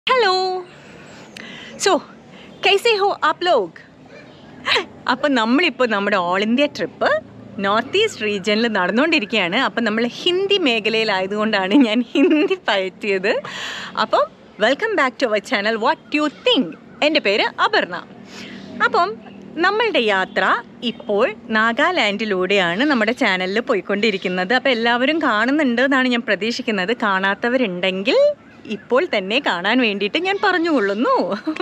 hello so കൈസേ ഹോ app log അപ്പം നമ്മളിപ്പോൾ നമ്മുടെ all India trip north east റീജിയനിൽ നടന്നുകൊണ്ടിരിക്കുകയാണ് അപ്പം നമ്മൾ ഹിന്ദി മേഖലയിലായതുകൊണ്ടാണ് ഞാൻ ഹിന്ദി പയറ്റിയത് അപ്പം welcome back to our channel what you think എൻ്റെ പേര് അപർണ അപ്പം നമ്മളുടെ യാത്ര ഇപ്പോൾ നാഗാലാൻഡിലൂടെയാണ് നമ്മുടെ ചാനലിൽ പോയിക്കൊണ്ടിരിക്കുന്നത് അപ്പോൾ എല്ലാവരും കാണുന്നുണ്ട് എന്നാണ് ഞാൻ പ്രതീക്ഷിക്കുന്നത് കാണാത്തവരുണ്ടെങ്കിൽ ഇപ്പോൾ തന്നെ കാണാൻ വേണ്ടിയിട്ട് ഞാൻ പറഞ്ഞുകൊള്ളുന്നു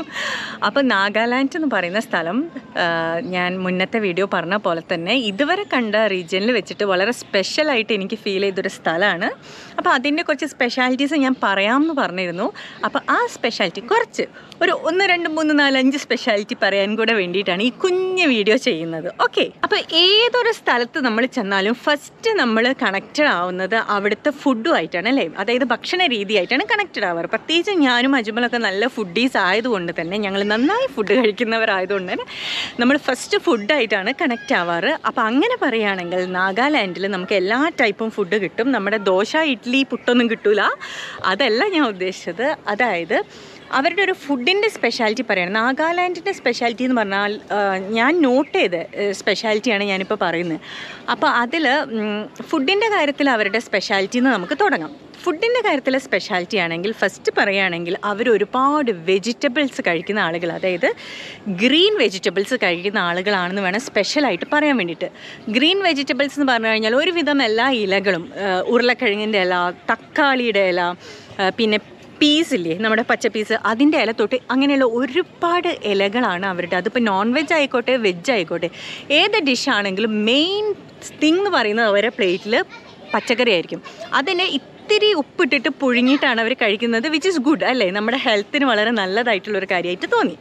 അപ്പോൾ നാഗാലാൻഡ് എന്ന് പറയുന്ന സ്ഥലം ആ, ഞാൻ മുന്നത്തെ വീഡിയോ പറഞ്ഞ പോലെ തന്നെ ഇതുവരെ കണ്ട റീജിയനിൽ വെച്ചിട്ട് വളരെ സ്പെഷ്യലായിട്ട് എനിക്ക് ഫീൽ ചെയ്തൊരു സ്ഥലമാണ് അപ്പോൾ അതിൻ്റെ കുറച്ച് സ്പെഷ്യാലിറ്റീസ് ഞാൻ പറയാമെന്ന് പറഞ്ഞിരുന്നു അപ്പോൾ ആ സ്പെഷ്യാലിറ്റി കുറച്ച് ഒരു ഒന്ന് രണ്ട് മൂന്ന് നാല് അഞ്ച് സ്പെഷ്യാലിറ്റി പറയാൻ കൂടെ വേണ്ടിയിട്ടാണ് ഈ കുഞ്ഞ് വീഡിയോ ചെയ്യുന്നത് ഓക്കെ അപ്പോൾ ഏതൊരു സ്ഥലത്ത് നമ്മൾ ചെന്നാലും ഫസ്റ്റ് നമ്മൾ കണക്റ്റഡ് ആവുന്നത് അവിടുത്തെ ഫുഡുമായിട്ടാണ് അല്ലേ അതായത് ഭക്ഷണ രീതിയായിട്ടാണ് കണക്റ്റഡ് ആവാറ് പ്രത്യേകിച്ച് ഞാനും അജ്മലൊക്കെ നല്ല ഫുഡീസ് ആയതുകൊണ്ട് തന്നെ ഞങ്ങൾ നന്നായി ഫുഡ് കഴിക്കുന്നവരായതുകൊണ്ട് തന്നെ നമ്മൾ ഫസ്റ്റ് ഫുഡായിട്ടാണ് കണക്റ്റ് ആവാറ് അപ്പോൾ അങ്ങനെ പറയുകയാണെങ്കിൽ നാഗാലാൻഡിൽ നമുക്ക് എല്ലാ ടൈപ്പും ഫുഡ് കിട്ടും നമ്മുടെ ദോശ ഇഡ്ഡലി പുട്ടൊന്നും കിട്ടൂല അതല്ല ഞാൻ ഉദ്ദേശിച്ചത് അതായത് അവരുടെ ഒരു ഫുഡിൻ്റെ സ്പെഷ്യാലിറ്റി പറയണം നാഗാലാൻഡിൻ്റെ സ്പെഷ്യാലിറ്റി എന്ന് പറഞ്ഞാൽ ആ, ഞാൻ നോട്ട് ചെയ്ത സ്പെഷ്യാലിറ്റിയാണ് ഞാനിപ്പോൾ പറയുന്നത് അപ്പോൾ അതിൽ ഫുഡിൻ്റെ കാര്യത്തിൽ അവരുടെ സ്പെഷ്യാലിറ്റി എന്ന് നമുക്ക് തുടങ്ങാം ഫുഡിൻ്റെ കാര്യത്തിലെ സ്പെഷ്യാലിറ്റി ആണെങ്കിൽ ഫസ്റ്റ് പറയുകയാണെങ്കിൽ അവർ ഒരുപാട് വെജിറ്റബിൾസ് കഴിക്കുന്ന ആളുകൾ അതായത് ഗ്രീൻ വെജിറ്റബിൾസ് കഴിക്കുന്ന ആളുകളാണെന്ന് വേണം സ്പെഷ്യലായിട്ട് പറയാൻ വേണ്ടിയിട്ട് ഗ്രീൻ വെജിറ്റബിൾസ് എന്ന് പറഞ്ഞു കഴിഞ്ഞാൽ ഒരുവിധം എല്ലാ ഇലകളും ആ, ഉരുളക്കിഴങ്ങിൻ്റെ ഇല തക്കാളിയുടെ ഇല ആ, പിന്നെ പീസ് ഇല്ലേ നമ്മുടെ പച്ച പീസ് അതിൻ്റെ ഇല തൊട്ട് അങ്ങനെയുള്ള ഒരുപാട് ഇലകളാണ് അവരുടെ അതിപ്പോൾ നോൺ വെജ് ആയിക്കോട്ടെ വെജ് ആയിക്കോട്ടെ ഏത് ഡിഷാണെങ്കിലും മെയിൻ തിങ് എന്ന് പറയുന്നത് അവരുടെ പ്ലേറ്റിൽ പച്ചക്കറി ആയിരിക്കും അതിനെ ഇത്തിരി ഉപ്പിട്ടിട്ട് പുഴുങ്ങിയിട്ടാണ് അവർ കഴിക്കുന്നത് വിച്ച് ഇസ് ഗുഡ് അല്ലേ നമ്മുടെ ഹെൽത്തിന് വളരെ നല്ലതായിട്ടുള്ളൊരു കാര്യമായിട്ട് തോന്നി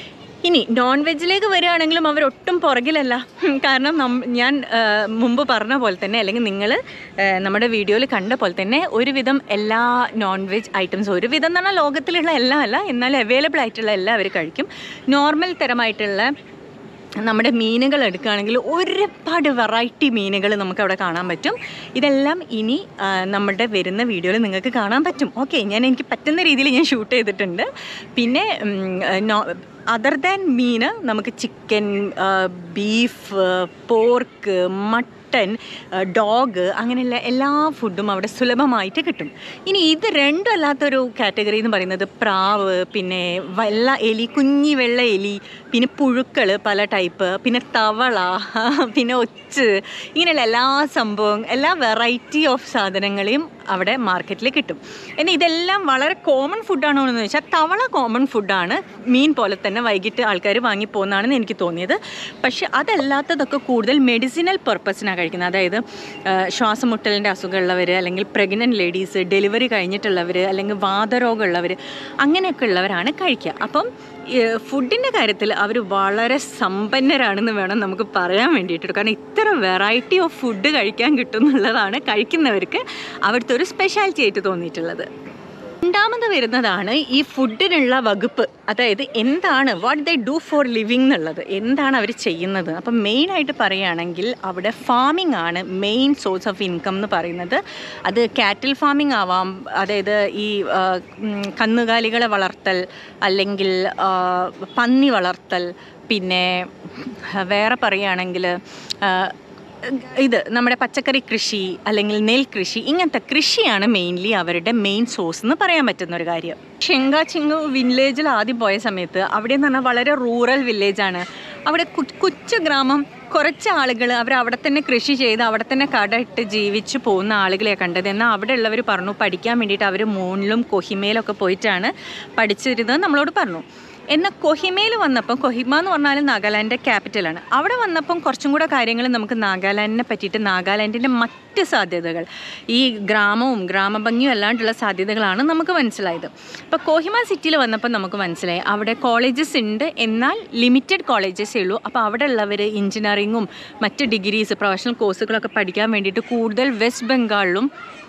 ഇനി നോൺ വെജിലേക്ക് വരികയാണെങ്കിലും അവർ ഒട്ടും പുറകിലല്ല ഉം, കാരണം നം- ഞാൻ ആ, മുമ്പ് പറഞ്ഞ പോലെ തന്നെ അല്ലെങ്കിൽ നിങ്ങൾ നമ്മുടെ വീഡിയോയിൽ കണ്ട പോലെ തന്നെ ഒരുവിധം എല്ലാ നോൺ വെജ് ഐറ്റംസ് ഒരുവിധം എന്ന് പറഞ്ഞാൽ ലോകത്തിലുള്ള എല്ലാം അല്ല എന്നാൽ അവൈലബിൾ ആയിട്ടുള്ള എല്ലാം അവർ കഴിക്കും നോർമൽ തരമായിട്ടുള്ള നമ്മുടെ മീനുകൾ എടുക്കുകയാണെങ്കിൽ ഒരുപാട് വെറൈറ്റി മീനുകൾ നമുക്ക് അവിടെ കാണാൻ പറ്റും ഇതെല്ലാം ഇനി ആ, നമ്മുടെ വരുന്ന വീഡിയോയിൽ നിങ്ങൾക്ക് കാണാൻ പറ്റും ഓക്കെ ഞാൻ എനിക്ക് പറ്റുന്ന രീതിയിൽ ഞാൻ ഷൂട്ട് ചെയ്തിട്ടുണ്ട് പിന്നെ അതർ ദാൻ മീന് നമുക്ക് chicken beef pork mutton dog അങ്ങനെയുള്ള എല്ലാ ഫുഡും അവിടെ സുലഭമായിട്ട് കിട്ടും ഇനി ഇത് രണ്ടും അല്ലാത്തൊരു കാറ്റഗറി എന്ന് പറയുന്നത് പ്രാവ് പിന്നെ വെള്ള എലി കുഞ്ഞി വെള്ള എലി പിന്നെ പുഴുക്കൾ പല ടൈപ്പ് പിന്നെ തവള പിന്നെ ഒച്ച് ഇങ്ങനെയുള്ള എല്ലാ സംഭവം എല്ലാ വെറൈറ്റി ഓഫ് സാധനങ്ങളെയും അവിടെ മാർക്കറ്റിൽ കിട്ടും എന്നാൽ ഇതെല്ലാം വളരെ കോമൺ ഫുഡാണോ എന്ന് ചോദിച്ചാൽ തവള കോമൺ ഫുഡാണ് മീൻ പോലെ തന്നെ വൈകിട്ട് ആൾക്കാർ വാങ്ങി പോകുന്നതാണെന്ന് എനിക്ക് തോന്നിയത് പക്ഷെ അതല്ലാത്തതൊക്കെ കൂടുതൽ മെഡിസിനൽ പർപ്പസിനാണ് കഴിക്കുന്നത് അതായത് ആ, ശ്വാസമുട്ടലിൻ്റെ അസുഖമുള്ളവർ അല്ലെങ്കിൽ പ്രഗ്നൻറ്റ് ലേഡീസ് ഡെലിവറി കഴിഞ്ഞിട്ടുള്ളവർ അല്ലെങ്കിൽ വാതരോഗമുള്ളവർ അങ്ങനെയൊക്കെ ഉള്ളവരാണ് കഴിക്കുക അപ്പം ഫുഡിൻ്റെ കാര്യത്തിൽ അവർ വളരെ സമ്പന്നരാണെന്ന് വേണം നമുക്ക് പറയാൻ വേണ്ടിയിട്ട് കാരണം ഇത്ര വെറൈറ്റി ഓഫ് ഫുഡ് കഴിക്കാൻ കിട്ടും എന്നുള്ളതാണ് കഴിക്കുന്നവർക്ക് അവിടുത്തെ ഒരു സ്പെഷ്യാലിറ്റി ആയിട്ട് തോന്നിയിട്ടുള്ളത് രണ്ടാമത് വരുന്നതാണ് ഈ ഫുഡിനുള്ള വകുപ്പ് അതായത് എന്താണ് what they do for living എന്നുള്ളത് എന്താണ് അവർ ചെയ്യുന്നത് അപ്പം മെയിനായിട്ട് പറയുകയാണെങ്കിൽ അവിടെ ഫാമിംഗ് ആണ് മെയിൻ സോഴ്സ് ഓഫ് ഇൻകം എന്ന് പറയുന്നത് അത് കാറ്റിൽ ഫാമിംഗ് ആവാം അതായത് ഈ ആ, ഉം, കന്നുകാലികളെ വളർത്തൽ അല്ലെങ്കിൽ ആ, പന്നി വളർത്തൽ പിന്നെ വേറെ പറയുകയാണെങ്കിൽ ഇത് നമ്മുടെ പച്ചക്കറി കൃഷി അല്ലെങ്കിൽ നെൽകൃഷി ഇങ്ങനത്തെ കൃഷിയാണ് മെയിൻലി അവരുടെ മെയിൻ സോഴ്സ് എന്ന് പറയാൻ പറ്റുന്ന ഒരു കാര്യം ഷെങ്കാച്ചിങ് വില്ലേജിൽ ആദ്യം പോയ സമയത്ത് അവിടെ എന്ന് പറഞ്ഞാൽ വളരെ റൂറൽ വില്ലേജാണ് അവിടെ കു- കൊച്ചു ഗ്രാമം കുറച്ച് ആളുകൾ അവർ അവിടെ തന്നെ കൃഷി ചെയ്ത് അവിടെ തന്നെ കട ഇട്ട് ജീവിച്ച് പോകുന്ന ആളുകളെ കണ്ടത് എന്നാൽ അവിടെ ഉള്ളവർ പറഞ്ഞു പഠിക്കാൻ വേണ്ടിയിട്ട് അവർ മൂണിലും കൊഹിമയിലൊക്കെ പോയിട്ടാണ് പഠിച്ചിരുന്നത് നമ്മളോട് പറഞ്ഞു എന്നാൽ കൊഹിമയിൽ വന്നപ്പം കൊഹിമ എന്ന് പറഞ്ഞാൽ നാഗാലാൻഡിൻ്റെ ക്യാപിറ്റലാണ് അവിടെ വന്നപ്പം കുറച്ചും കൂടെ കാര്യങ്ങൾ നമുക്ക് നാഗാലാൻഡിനെ പറ്റിയിട്ട് നാഗാലാൻഡിൻ്റെ മറ്റ് സാധ്യതകൾ ഈ ഗ്രാമവും ഗ്രാമഭംഗിയും അല്ലാണ്ടുള്ള സാധ്യതകളാണ് നമുക്ക് മനസ്സിലായത് ഇപ്പോൾ കോഹിമ സിറ്റിയിൽ വന്നപ്പോൾ നമുക്ക് മനസ്സിലായി അവിടെ കോളേജസ് ഉണ്ട് എന്നാൽ ലിമിറ്റഡ് കോളേജസേ ഉള്ളൂ അപ്പോൾ അവിടെ ഉള്ളവർ എഞ്ചിനീയറിങ്ങും മറ്റ് ഡിഗ്രീസ് പ്രൊഫഷണൽ കോഴ്സുകളൊക്കെ പഠിക്കാൻ വേണ്ടിയിട്ട് കൂടുതൽ വെസ്റ്റ് ബംഗാളിലും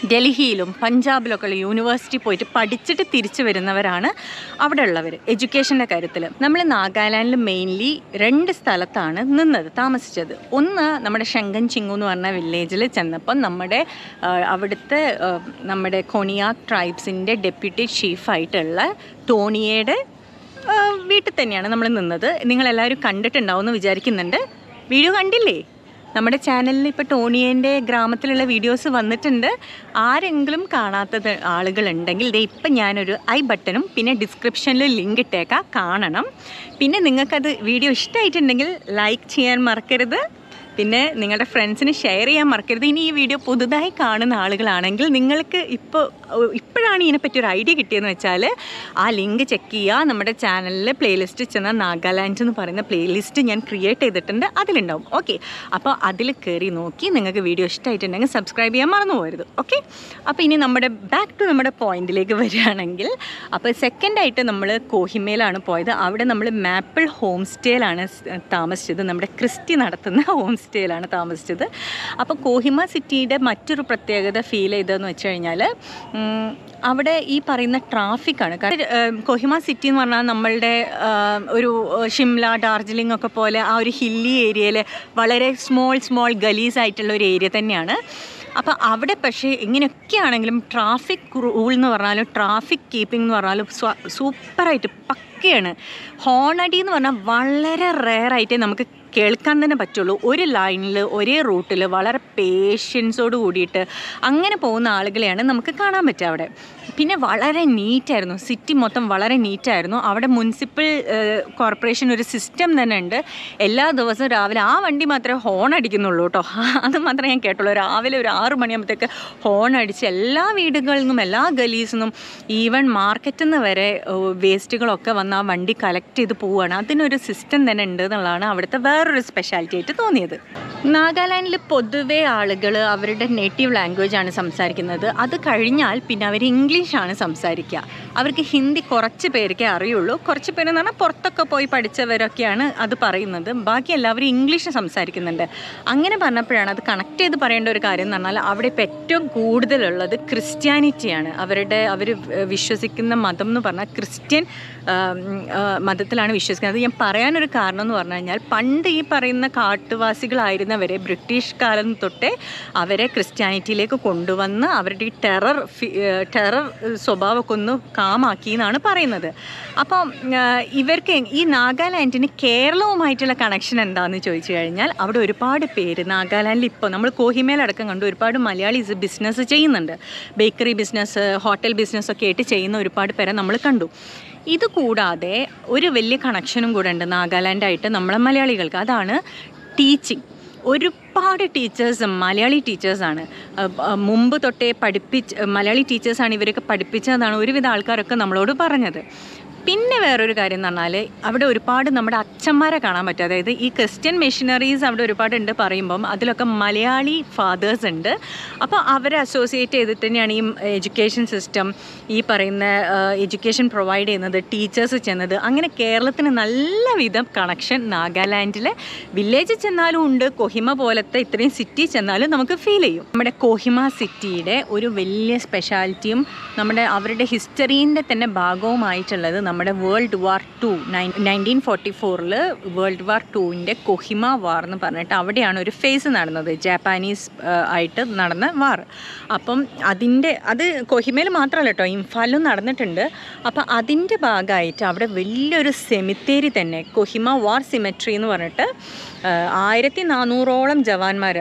ഡൽഹിയിലും പഞ്ചാബിലൊക്കെ ഉള്ള യൂണിവേഴ്സിറ്റി പോയിട്ട് പഠിച്ചിട്ട് തിരിച്ചു വരുന്നവരാണ് അവിടെ ഉള്ളവർ എഡ്യൂക്കേഷൻ്റെ കാര്യത്തിൽ നമ്മൾ നാഗാലാൻഡിൽ മെയിൻലി രണ്ട് സ്ഥലത്താണ് നിന്നത് താമസിച്ചത് ഒന്ന് നമ്മുടെ ശങ്കൻ ചിങ്ങു എന്ന് പറഞ്ഞ വില്ലേജിൽ ചെന്നപ്പം നമ്മുടെ ആ, അവിടുത്തെ ആ, നമ്മുടെ കൊണിയ ട്രൈബ്സിൻ്റെ ഡെപ്യൂട്ടി ചീഫായിട്ടുള്ള ടോണിയയുടെ ആ, വീട്ടിൽ തന്നെയാണ് നമ്മൾ നിന്നത് നിങ്ങളെല്ലാവരും കണ്ടിട്ടുണ്ടാവും എന്ന് വിചാരിക്കുന്നുണ്ട് വീഡിയോ കണ്ടില്ലേ നമ്മുടെ ചാനലിൽ ഇപ്പോൾ ടോണിയൻ്റെ ഗ്രാമത്തിലുള്ള വീഡിയോസ് വന്നിട്ടുണ്ട് ആരെങ്കിലും കാണാത്തത് ആളുകളുണ്ടെങ്കിൽ ദേ ഇപ്പം ഞാനൊരു ഐ ബട്ടണും പിന്നെ ഡിസ്ക്രിപ്ഷനിൽ ലിങ്ക് ഇട്ടേക്കാം കാണണം പിന്നെ നിങ്ങൾക്കത് വീഡിയോ ഇഷ്ടമായിട്ടുണ്ടെങ്കിൽ ലൈക്ക് ചെയ്യാൻ മറക്കരുത് പിന്നെ നിങ്ങളുടെ ഫ്രണ്ട്സിന് ഷെയർ ചെയ്യാൻ മറക്കരുത് ഇനി ഈ വീഡിയോ പുതുതായി കാണുന്ന ആളുകളാണെങ്കിൽ നിങ്ങൾക്ക് ഇപ്പോൾ ഇപ്പോഴാണ് ഇതിനെപ്പറ്റി ഒരു ഐഡിയ കിട്ടിയെന്ന് വെച്ചാൽ ആ ലിങ്ക് ചെക്ക് ചെയ്യുക നമ്മുടെ ചാനലിൽ പ്ലേലിസ്റ്റ് ചെന്ന നാഗാലാൻഡ് എന്ന് പറയുന്ന പ്ലേലിസ്റ്റ് ഞാൻ ക്രിയേറ്റ് ചെയ്തിട്ടുണ്ട് അതിലുണ്ടാവും ഓക്കെ അപ്പോൾ അതിൽ കയറി നോക്കി നിങ്ങൾക്ക് വീഡിയോ ഇഷ്ടമായിട്ടുണ്ടെങ്കിൽ സബ്സ്ക്രൈബ് ചെയ്യാൻ മറന്നു പോകരുത് ഓക്കെ അപ്പോൾ ഇനി നമ്മുടെ ബാക്ക് ടു നമ്മുടെ പോയിന്റിലേക്ക് വരികയാണെങ്കിൽ അപ്പോൾ സെക്കൻഡായിട്ട് നമ്മൾ കോഹിമയിലാണ് പോയത് അവിടെ നമ്മൾ മാപ്പിൾ ഹോം സ്റ്റേയിലാണ് സ് താമസിച്ചത് നമ്മുടെ ക്രിസ്റ്റി നടത്തുന്ന ഹോം സ്റ്റേയിലാണ് താമസിച്ചത് അപ്പോൾ കോഹിമ സിറ്റിയുടെ മറ്റൊരു പ്രത്യേകത ഫീൽ ചെയ്തതെന്ന് വെച്ച് കഴിഞ്ഞാൽ ഉം, അവിടെ ഈ പറയുന്ന ട്രാഫിക്കാണ് കാരണം ഏം, കൊഹിമ സിറ്റി എന്ന് പറഞ്ഞാൽ നമ്മളുടെ ആം, ഒരു ഏഹ്, ഷിംല ഡാർജിലിംഗ് ഒക്കെ പോലെ ആ ഒരു ഹില്ലി ഏരിയയിൽ വളരെ സ്മോൾ സ്മോൾ ഗലീസ് ആയിട്ടുള്ള ഒരു ഏരിയ തന്നെയാണ് അപ്പോൾ അവിടെ പക്ഷേ ഇങ്ങനെയൊക്കെ ആണെങ്കിലും ട്രാഫിക് റൂൾ എന്ന് പറഞ്ഞാലും ട്രാഫിക് കീപ്പിംഗ് എന്ന് പറഞ്ഞാലും സ്വ- സൂപ്പറായിട്ട് പക്കയാണ് ഹോണടി എന്ന് പറഞ്ഞാൽ വളരെ റെയറായിട്ടേ നമുക്ക് കേൾക്കാൻ തന്നെ പറ്റുള്ളൂ ഒരു ലൈനിൽ ഒരേ റൂട്ടിൽ വളരെ പേഷ്യൻസോട് കൂടിയിട്ട് അങ്ങനെ പോകുന്ന ആളുകളെയാണ് നമുക്ക് കാണാൻ പറ്റുക അവിടെ പിന്നെ വളരെ നീറ്റായിരുന്നു സിറ്റി മൊത്തം വളരെ നീറ്റായിരുന്നു അവിടെ മുനിസിപ്പൽ കോർപ്പറേഷൻ ഒരു സിസ്റ്റം തന്നെ ഉണ്ട് എല്ലാ ദിവസവും രാവിലെ ആ വണ്ടി മാത്രമേ ഹോൺ അടിക്കുന്നുള്ളൂ കേട്ടോ അത് മാത്രമേ ഞാൻ കേട്ടുള്ളൂ രാവിലെ ഒരു ആറ് മണിയാകുമ്പോഴത്തേക്ക് ഹോൺ അടിച്ച് എല്ലാ വീടുകളിൽ നിന്നും എല്ലാ ഗലീസിൽ നിന്നും ഈവൻ മാർക്കറ്റിൽ നിന്ന് വരെ ഏഹ്, വേസ്റ്റുകളൊക്കെ വന്ന് ആ വണ്ടി കളക്ട് ചെയ്ത് പോവുകയാണ് അതിനൊരു സിസ്റ്റം തന്നെ ഉണ്ട് എന്നുള്ളതാണ് അവിടുത്തെ വേറൊരു സ്പെഷ്യാലിറ്റി ആയിട്ട് തോന്നിയത് നാഗാലാൻഡിൽ പൊതുവേ ആളുകൾ അവരുടെ നേറ്റീവ് ലാംഗ്വേജ് ആണ് സംസാരിക്കുന്നത് അത് കഴിഞ്ഞാൽ പിന്നെ അവർ ഇംഗ്ലീഷാണ് സംസാരിക്കുക അവർക്ക് ഹിന്ദി കുറച്ച് പേർക്കേ അറിയുള്ളൂ കുറച്ച് പേരെന്ന് പറഞ്ഞാൽ പുറത്തൊക്കെ പോയി പഠിച്ചവരൊക്കെയാണ് അത് പറയുന്നത് ബാക്കി എല്ലാവരും ഇംഗ്ലീഷ് സംസാരിക്കുന്നുണ്ട് അങ്ങനെ പറഞ്ഞപ്പോഴാണ് അത് കണക്ട് ചെയ്ത് പറയേണ്ട ഒരു കാര്യം എന്ന് പറഞ്ഞാൽ അവിടെ ഇപ്പോൾ ഏറ്റവും കൂടുതലുള്ളത് ക്രിസ്ത്യാനിറ്റിയാണ് അവരുടെ അവർ വിശ്വസിക്കുന്ന മതം എന്ന് പറഞ്ഞാൽ ക്രിസ്ത്യൻ ആം, ആ, മതത്തിലാണ് വിശ്വസിക്കുന്നത് അത് ഞാൻ പറയാനൊരു കാരണം എന്ന് പറഞ്ഞു കഴിഞ്ഞാൽ പണ്ട് ഈ പറയുന്ന കാട്ടുവാസികളായിരുന്നവരെ ബ്രിട്ടീഷ് കാലം തൊട്ടേ അവരെ ക്രിസ്ത്യാനിറ്റിയിലേക്ക് കൊണ്ടുവന്ന് അവരുടെ ഈ ടെറർ ടെറർ സ്വഭാവമൊക്കെ ഒന്ന് കാമാക്കി എന്നാണ് പറയുന്നത് അപ്പം ആ, ഇവർക്ക് ഈ നാഗാലാൻഡിന് കേരളവുമായിട്ടുള്ള കണക്ഷൻ എന്താണെന്ന് ചോദിച്ചു കഴിഞ്ഞാൽ അവിടെ ഒരുപാട് പേര് നാഗാലാൻഡിൽ ഇപ്പോൾ നമ്മൾ കോഹിമേലടക്കം കണ്ടു ഒരുപാട് മലയാളീസ് ബിസിനസ് ചെയ്യുന്നുണ്ട് ബേക്കറി ബിസിനസ് ഹോട്ടൽ ബിസിനസ് ഒക്കെ ആയിട്ട് ചെയ്യുന്ന ഒരുപാട് പേരെ നമ്മൾ കണ്ടു ഇത് കൂടാതെ ഒരു വലിയ കണക്ഷനും കൂടെ ഉണ്ട് നാഗാലാൻഡായിട്ട് നമ്മളെ മലയാളികൾക്ക് അതാണ് ടീച്ചിങ് ഒരുപാട് ടീച്ചേഴ്സ് മലയാളി ടീച്ചേഴ്സാണ് മുമ്പ് തൊട്ടേ പഠിപ്പിച്ച് മലയാളി ടീച്ചേഴ്സാണ് ഇവരൊക്കെ പഠിപ്പിച്ചതെന്നാണ് ഒരുവിധ ആൾക്കാരൊക്കെ നമ്മളോട് പറഞ്ഞത് പിന്നെ വേറൊരു കാര്യം എന്ന് പറഞ്ഞാൽ അവിടെ ഒരുപാട് നമ്മുടെ അച്ഛന്മാരെ കാണാൻ പറ്റും അതായത് ഈ ക്രിസ്ത്യൻ മെഷീനറീസ് അവിടെ ഒരുപാടുണ്ട് പറയുമ്പം അതിലൊക്കെ മലയാളി ഫാദേഴ്സ് ഉണ്ട് അപ്പോൾ അവരെ അസോസിയേറ്റ് ചെയ്തിട്ട് തന്നെയാണ് ഈ എഡ്യൂക്കേഷൻ സിസ്റ്റം ഈ പറയുന്ന എഡ്യൂക്കേഷൻ പ്രൊവൈഡ് ചെയ്യുന്നത് ടീച്ചേഴ്സ് ചെന്നത് അങ്ങനെ കേരളത്തിന് നല്ല വിധം കണക്ഷൻ നാഗാലാൻഡിലെ വില്ലേജിൽ ചെന്നാലും ഉണ്ട് കൊഹിമ പോലത്തെ ഇത്രയും സിറ്റി ചെന്നാലും നമുക്ക് ഫീൽ ചെയ്യും നമ്മുടെ കൊഹിമ സിറ്റിയുടെ ഒരു വലിയ സ്പെഷ്യാലിറ്റിയും നമ്മുടെ അവരുടെ ഹിസ്റ്ററീൻ്റെ തന്നെ ഭാഗവുമായിട്ടുള്ളത് നമ്മുടെ world war two nineteen forty ഫോറിൽ വേൾഡ് വാർ ടുവിൻ്റെ കൊഹിമ വാർ എന്ന് പറഞ്ഞിട്ട് അവിടെയാണ് ഒരു ഫേസ് നടന്നത് ജാപ്പാനീസ് ആ, ആയിട്ട് നടന്ന വാർ അപ്പം അതിൻ്റെ അത് കൊഹിമയിൽ മാത്രമല്ല കേട്ടോ ഇംഫാലിലും നടന്നിട്ടുണ്ട് അപ്പം അതിൻ്റെ ഭാഗമായിട്ട് അവിടെ വലിയൊരു സെമിത്തേരി തന്നെ കൊഹിമ വാർ സിമെട്രി എന്ന് പറഞ്ഞിട്ട് ആയിരത്തി നാനൂറോളം ജവാന്മാർ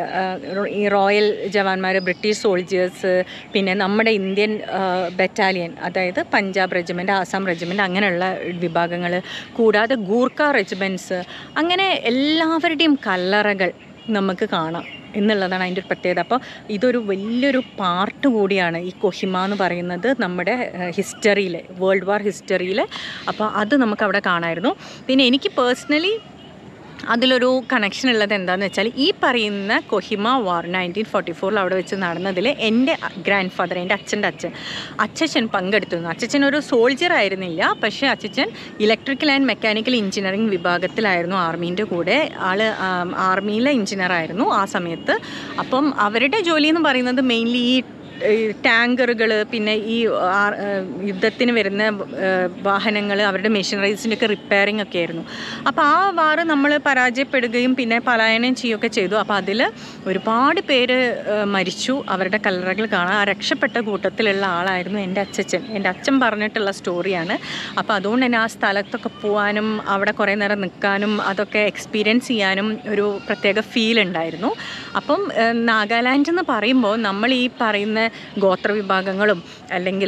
ഈ റോയൽ ജവാന്മാർ ബ്രിട്ടീഷ് സോൾജേഴ്സ് പിന്നെ നമ്മുടെ ഇന്ത്യൻ ബറ്റാലിയൻ അതായത് പഞ്ചാബ് റെജിമെൻറ്റ് ആസാം റെജിമെൻറ്റ് അങ്ങനെയുള്ള വിഭാഗങ്ങൾ കൂടാതെ ഗൂർഖ റെജിമെൻറ്റ്സ് അങ്ങനെ എല്ലാവരുടെയും കല്ലറകൾ നമുക്ക് കാണാം എന്നുള്ളതാണ് അതിൻ്റെ ഒരു പ്രത്യേകത അപ്പോൾ ഇതൊരു വലിയൊരു പാർട്ട് കൂടിയാണ് ഈ കൊഹിമ എന്ന് പറയുന്നത് നമ്മുടെ ഹിസ്റ്ററിയിൽ വേൾഡ് വാർ ഹിസ്റ്ററിയിൽ അപ്പോൾ അത് നമുക്ക് അവിടെ കാണാമായിരുന്നു പിന്നെ എനിക്ക് പേഴ്സണലി അതിലൊരു കണക്ഷൻ ഉള്ളത് എന്താണെന്ന് വെച്ചാൽ ഈ പറയുന്ന കൊഹിമ വാർ നയൻറ്റീൻ ഫോർട്ടി ഫോറിൽ അവിടെ വെച്ച് നടന്നതിൽ എൻ്റെ ഗ്രാൻഡ് ഫാദർ എൻ്റെ അച്ഛൻ്റെ അച്ഛൻ അച്ഛൻ പങ്കെടുത്തിരുന്നു അച്ഛൻ ഒരു സോൾജർ ആയിരുന്നില്ല പക്ഷേ അച്ഛൻ ഇലക്ട്രിക്കൽ ആൻഡ് മെക്കാനിക്കൽ എഞ്ചിനീയറിംഗ് വിഭാഗത്തിലായിരുന്നു ആർമീൻ്റെ കൂടെ ആള് ആം, ആർമിയിലെ എഞ്ചിനീയർ ആയിരുന്നു ആ സമയത്ത് അപ്പം അവരുടെ ജോലി എന്ന് പറയുന്നത് മെയിൻലി ഈ ടാങ്കറുകൾ പിന്നെ ഈ ആ- ആ, യുദ്ധത്തിന് വരുന്ന വാഹനങ്ങൾ അവരുടെ മെഷീനറീസിൻ്റെ ഒക്കെ റിപ്പയറിംഗ് ഒക്കെ ആയിരുന്നു അപ്പോൾ ആ വാറ് നമ്മൾ പരാജയപ്പെടുകയും പിന്നെ പലായനം ചെയ്യുകയൊക്കെ ചെയ്തു അപ്പോൾ അതിൽ ഒരുപാട് പേര് ആ, മരിച്ചു അവരുടെ കല്ലറകൾ കാണാൻ ആ രക്ഷപ്പെട്ട കൂട്ടത്തിലുള്ള ആളായിരുന്നു എൻ്റെ അച്ചച്ചൻ എൻ്റെ അച്ഛൻ പറഞ്ഞിട്ടുള്ള സ്റ്റോറിയാണ് അപ്പോൾ അതുകൊണ്ട് തന്നെ ആ സ്ഥലത്തൊക്കെ പോകാനും അവിടെ കുറേ നേരം നിൽക്കാനും അതൊക്കെ എക്സ്പീരിയൻസ് ചെയ്യാനും ഒരു പ്രത്യേക ഫീൽ ഉണ്ടായിരുന്നു അപ്പം ഏഹ്, നാഗാലാൻഡ് എന്ന് പറയുമ്പോൾ നമ്മൾ ഈ പറയുന്ന ഗോത്രവിഭാഗങ്ങളും അല്ലെങ്കിൽ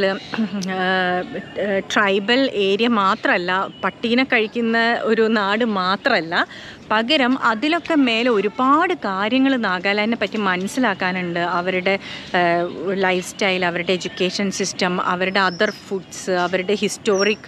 ട്രൈബൽ ഏരിയ മാത്രമല്ല പട്ടീനെ കഴിക്കുന്ന ഒരു നാട് മാത്രമല്ല പകരം അതിലൊക്കെ മേലെ ഒരുപാട് കാര്യങ്ങൾ നാഗാലാൻഡിനെ പറ്റി മനസ്സിലാക്കാനുണ്ട് അവരുടെ ലൈഫ് സ്റ്റൈൽ അവരുടെ എഡ്യൂക്കേഷൻ സിസ്റ്റം അവരുടെ അതർ ഫുഡ്സ് അവരുടെ ഹിസ്റ്റോറിക്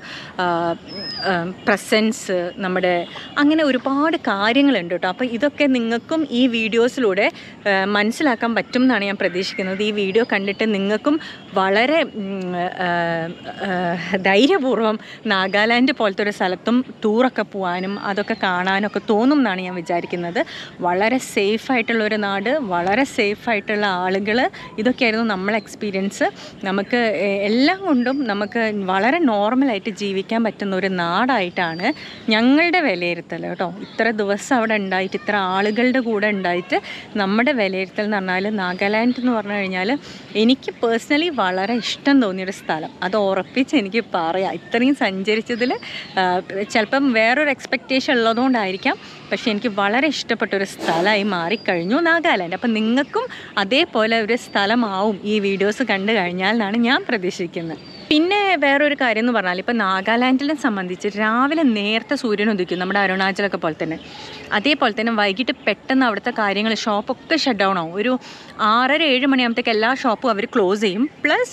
പ്രസൻസ് നമ്മുടെ അങ്ങനെ ഒരുപാട് കാര്യങ്ങളുണ്ട് കേട്ടോ അപ്പോൾ ഇതൊക്കെ നിങ്ങൾക്കും ഈ വീഡിയോസിലൂടെ ആ, മനസ്സിലാക്കാൻ പറ്റും എന്നാണ് ഞാൻ പ്രതീക്ഷിക്കുന്നത് ഈ വീഡിയോ കണ്ടിട്ട് നിങ്ങൾക്കും വളരെ ഉം, ആ, ആ, ധൈര്യപൂർവ്വം നാഗാലാൻഡ് പോലത്തെ ഒരു സ്ഥലത്തും ടൂറൊക്കെ പോകാനും അതൊക്കെ കാണാനൊക്കെ തോന്നും എന്നാണ് ഞാൻ വിചാരിക്കുന്നത് വളരെ സേഫ് ആയിട്ടുള്ള ഒരു നാട് വളരെ സേഫ് ആയിട്ടുള്ള ആളുകൾ ഇതൊക്കെയായിരുന്നു നമ്മളെ എക്സ്പീരിയൻസ് നമുക്ക് എ- എല്ലാം കൊണ്ടും നമുക്ക് വളരെ നോർമലായിട്ട് ജീവിക്കാൻ പറ്റുന്ന ഒരു നാടായിട്ടാണ് ഞങ്ങളുടെ വിലയിരുത്തൽ കേട്ടോ ഇത്ര ദിവസം അവിടെ ഉണ്ടായിട്ട് ഇത്ര ആളുകളുടെ കൂടെ ഉണ്ടായിട്ട് നമ്മുടെ വിലയിരുത്തൽ എന്ന് പറഞ്ഞാൽ നാഗാലാൻഡ് എന്ന് പറഞ്ഞു കഴിഞ്ഞാൽ എനിക്ക് പേഴ്സണലി വളരെ ഇഷ്ടം തോന്നിയൊരു സ്ഥലം അത് ഉറപ്പിച്ച് എനിക്ക് പറയാം ഇത്രയും സഞ്ചരിച്ചതിൽ ചിലപ്പം വേറൊരു എക്സ്പെക്റ്റേഷൻ ഉള്ളതുകൊണ്ടായിരിക്കാം പക്ഷേ എനിക്ക് വളരെ ഇഷ്ടപ്പെട്ട ഒരു സ്ഥലമായി മാറിക്കഴിഞ്ഞു നാഗാലാൻഡ് അപ്പം നിങ്ങൾക്കും അതേപോലെ ഒരു സ്ഥലമാവും ഈ വീഡിയോസ് കണ്ടു കഴിഞ്ഞാൽ എന്നാണ് ഞാൻ പ്രതീക്ഷിക്കുന്നത് പിന്നെ വേറൊരു കാര്യം എന്ന് പറഞ്ഞാൽ ഇപ്പോൾ നാഗാലാൻഡിനെ സംബന്ധിച്ച് രാവിലെ നേരത്തെ സൂര്യൻ ഉദിക്കും നമ്മുടെ അരുണാചലൊക്കെ പോലെ തന്നെ അതേപോലെ തന്നെ വൈകിട്ട് പെട്ടെന്ന് അവിടുത്തെ കാര്യങ്ങൾ ഷോപ്പൊക്കെ ഷട്ട് ഡൗൺ ആവും ഒരു ആറര ഏഴ് മണിയാകുമ്പോഴത്തേക്ക് എല്ലാ ഷോപ്പും അവർ ക്ലോസ് ചെയ്യും പ്ലസ്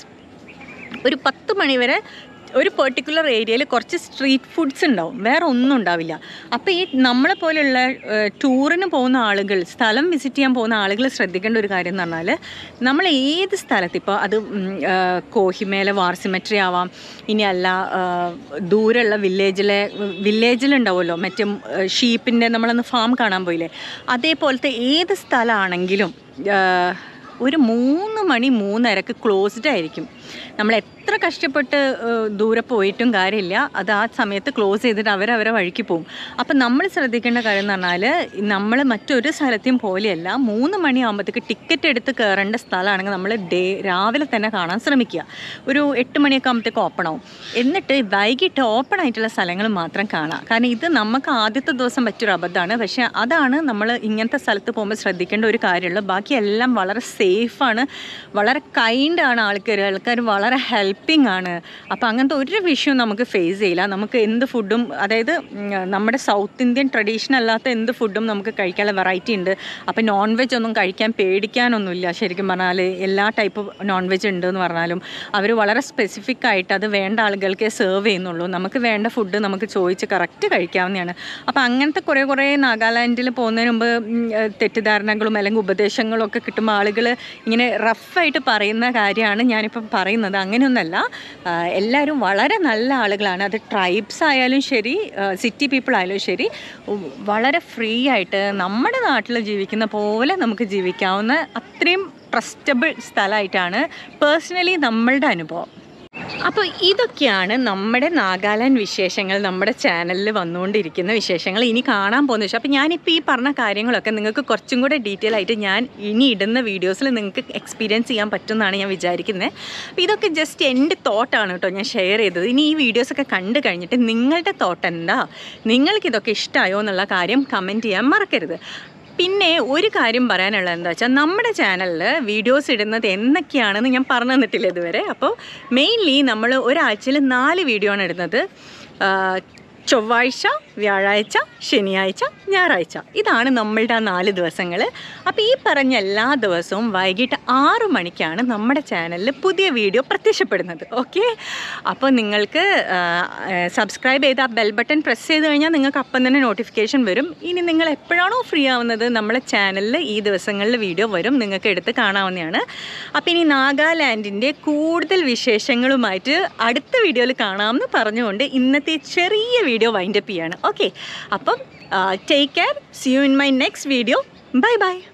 ഒരു പത്ത് മണി വരെ ഒരു പെർട്ടിക്കുലർ ഏരിയയിൽ കുറച്ച് സ്ട്രീറ്റ് ഫുഡ്സ് ഉണ്ടാവും വേറെ ഒന്നും ഉണ്ടാവില്ല അപ്പോൾ ഈ നമ്മളെ പോലെയുള്ള ടൂറിന് പോകുന്ന ആളുകൾ സ്ഥലം വിസിറ്റ് ചെയ്യാൻ പോകുന്ന ആളുകൾ ശ്രദ്ധിക്കേണ്ട ഒരു കാര്യം എന്ന് പറഞ്ഞാൽ നമ്മൾ ഏത് സ്ഥലത്ത് ഇപ്പോൾ അത് ഉം, ആ, കോഹിമേലെ വാർ സിമെട്രി ആവാം ഇനി അല്ല ആ, ദൂരെയുള്ള വില്ലേജിലെ വില്ലേജിലുണ്ടാവുമല്ലോ മറ്റും ഷീപ്പിൻ്റെ നമ്മളൊന്ന് ഫാം കാണാൻ പോയില്ലേ അതേപോലത്തെ ഏത് സ്ഥലമാണെങ്കിലും ആ, ഒരു മൂന്ന് മണി മൂന്നരക്ക് ക്ലോസ്ഡ് ആയിരിക്കും നമ്മൾ എത്ര കഷ്ടപ്പെട്ട് ഏഹ്, ദൂരെ പോയിട്ടും കാര്യമില്ല അത് ആ സമയത്ത് ക്ലോസ് ചെയ്തിട്ട് അവരവരെ വഴിക്ക് പോകും അപ്പം നമ്മൾ ശ്രദ്ധിക്കേണ്ട കാര്യം എന്ന് പറഞ്ഞാൽ നമ്മൾ മറ്റൊരു സ്ഥലത്തെയും പോലെയല്ല മൂന്ന് മണിയാകുമ്പോഴത്തേക്ക് ടിക്കറ്റ് എടുത്ത് കയറേണ്ട സ്ഥലമാണെങ്കിൽ നമ്മൾ ഡേ രാവിലെ തന്നെ കാണാൻ ശ്രമിക്കുക ഒരു എട്ട് മണിയൊക്കെ ആകുമ്പോഴത്തേക്ക് ഓപ്പൺ ആവും എന്നിട്ട് വൈകിട്ട് ഓപ്പൺ ആയിട്ടുള്ള സ്ഥലങ്ങൾ മാത്രം കാണാം കാരണം ഇത് നമുക്ക് ആദ്യത്തെ ദിവസം പറ്റിയൊരു അബദ്ധമാണ് പക്ഷേ അതാണ് നമ്മൾ ഇങ്ങനത്തെ സ്ഥലത്ത് പോകുമ്പോൾ ശ്രദ്ധിക്കേണ്ട ഒരു കാര്യമുള്ളൂ ബാക്കി എല്ലാം വളരെ സേഫാണ് വളരെ കൈൻഡാണ് ആൾക്കാർ ആൾക്കാർ വളരെ ഹെൽപ്പിംഗ് ആണ് അപ്പോൾ അങ്ങനത്തെ ഒരു വിഷയവും നമുക്ക് ഫേസ് ചെയ്യില്ല നമുക്ക് എന്ത് ഫുഡും അതായത് ഉം, നമ്മുടെ സൗത്ത് ഇന്ത്യൻ ട്രഡീഷൻ അല്ലാത്ത എന്ത് ഫുഡും നമുക്ക് കഴിക്കാനുള്ള വെറൈറ്റി ഉണ്ട് അപ്പോൾ നോൺ വെജ് ഒന്നും കഴിക്കാൻ പേടിക്കാനൊന്നുമില്ല ശരിക്കും പറഞ്ഞാൽ എല്ലാ ടൈപ്പ് നോൺ വെജ് ഉണ്ട് എന്ന് പറഞ്ഞാലും അവർ വളരെ സ്പെസിഫിക് ആയിട്ട് അത് വേണ്ട ആളുകൾക്കേ സെർവ് ചെയ്യുന്നുള്ളൂ നമുക്ക് വേണ്ട ഫുഡ് നമുക്ക് ചോദിച്ച് കറക്റ്റ് കഴിക്കാവുന്നതാണ് അപ്പോൾ അങ്ങനത്തെ കുറേ കുറേ നാഗാലാൻഡിൽ പോകുന്നതിന് മുമ്പ് ഉം, ഏഹ്, തെറ്റിദ്ധാരണകളും അല്ലെങ്കിൽ ഉപദേശങ്ങളും ഒക്കെ കിട്ടുമ്പോൾ ആളുകൾ ഇങ്ങനെ റഫായിട്ട് പറയുന്ന കാര്യമാണ് ഞാനിപ്പം പറയുന്നത് അങ്ങനെയൊന്നല്ല ആഹ്, എല്ലാവരും വളരെ നല്ല ആളുകളാണ് അത് ട്രൈബ്സ് ആയാലും ശരി സിറ്റി പീപ്പിൾ ആയാലും ശരി ഉം, വളരെ ഫ്രീ ആയിട്ട് നമ്മുടെ നാട്ടിൽ ജീവിക്കുന്ന പോലെ നമുക്ക് ജീവിക്കാവുന്ന അത്രയും ട്രസ്റ്റബിൾ സ്ഥലമായിട്ടാണ് പേഴ്സണലി നമ്മളുടെ അനുഭവം അപ്പോൾ ഇതൊക്കെയാണ് നമ്മുടെ നാഗാലാൻഡ് വിശേഷങ്ങൾ നമ്മുടെ ചാനലിൽ വന്നുകൊണ്ടിരിക്കുന്ന വിശേഷങ്ങൾ ഇനി കാണാൻ പോകുന്ന വിഷയം അപ്പോൾ ഞാനിപ്പോൾ ഈ പറഞ്ഞ കാര്യങ്ങളൊക്കെ നിങ്ങൾക്ക് കുറച്ചും കൂടെ ഡീറ്റെയിൽ ആയിട്ട് ഞാൻ ഇനി ഇടുന്ന വീഡിയോസിൽ നിങ്ങൾക്ക് എക്സ്പീരിയൻസ് ചെയ്യാൻ പറ്റുമെന്നാണ് ഞാൻ വിചാരിക്കുന്നത് അപ്പോൾ ഇതൊക്കെ ജസ്റ്റ് എൻ്റെ തോട്ടാണ് കേട്ടോ ഞാൻ ഷെയർ ചെയ്തത് ഇനി ഈ വീഡിയോസൊക്കെ കണ്ടു കഴിഞ്ഞിട്ട് നിങ്ങളുടെ തോട്ട് എന്താ നിങ്ങൾക്കിതൊക്കെ ഇഷ്ടമായോ എന്നുള്ള കാര്യം കമൻറ്റ് ചെയ്യാൻ മറക്കരുത് പിന്നെ ഒരു കാര്യം പറയാനുള്ളത് എന്താ വെച്ചാൽ നമ്മുടെ ചാനലിൽ വീഡിയോസ് ഇടുന്നത് എന്നൊക്കെയാണെന്ന് ഞാൻ പറഞ്ഞു തന്നിട്ടില്ല ഇതുവരെ അപ്പോൾ മെയിൻലി നമ്മൾ ഒരാഴ്ചയിൽ നാല് വീഡിയോ ആണ് ഇടുന്നത് ആ, ചൊവ്വാഴ്ച വ്യാഴാഴ്ച ശനിയാഴ്ച ഞായറാഴ്ച ഇതാണ് നമ്മളുടെ ആ നാല് ദിവസങ്ങൾ അപ്പോൾ ഈ പറഞ്ഞ എല്ലാ ദിവസവും വൈകിട്ട് ആറു മണിക്കാണ് നമ്മുടെ ചാനലിൽ പുതിയ വീഡിയോ പ്രത്യക്ഷപ്പെടുന്നത് ഓക്കെ അപ്പോൾ നിങ്ങൾക്ക് സബ്സ്ക്രൈബ് ചെയ്ത് ആ ബെൽ ബട്ടൺ പ്രസ് ചെയ്ത് കഴിഞ്ഞാൽ നിങ്ങൾക്ക് അപ്പം തന്നെ നോട്ടിഫിക്കേഷൻ വരും ഇനി നിങ്ങൾ എപ്പോഴാണോ ഫ്രീ ആവുന്നത് നമ്മളെ ചാനലിൽ ഈ ദിവസങ്ങളിൽ വീഡിയോ വരും നിങ്ങൾക്ക് എടുത്ത് കാണാവുന്നതാണ് അപ്പോൾ ഇനി നാഗാലാൻഡിൻ്റെ കൂടുതൽ വിശേഷങ്ങളുമായിട്ട് അടുത്ത വീഡിയോയിൽ കാണാമെന്ന് പറഞ്ഞുകൊണ്ട് ഇന്നത്തെ ചെറിയ വീഡിയോ വൈൻഡപ്പ് ചെയ്യാണ് ഓക്കെ അപ്പം take care see you in my next video bye by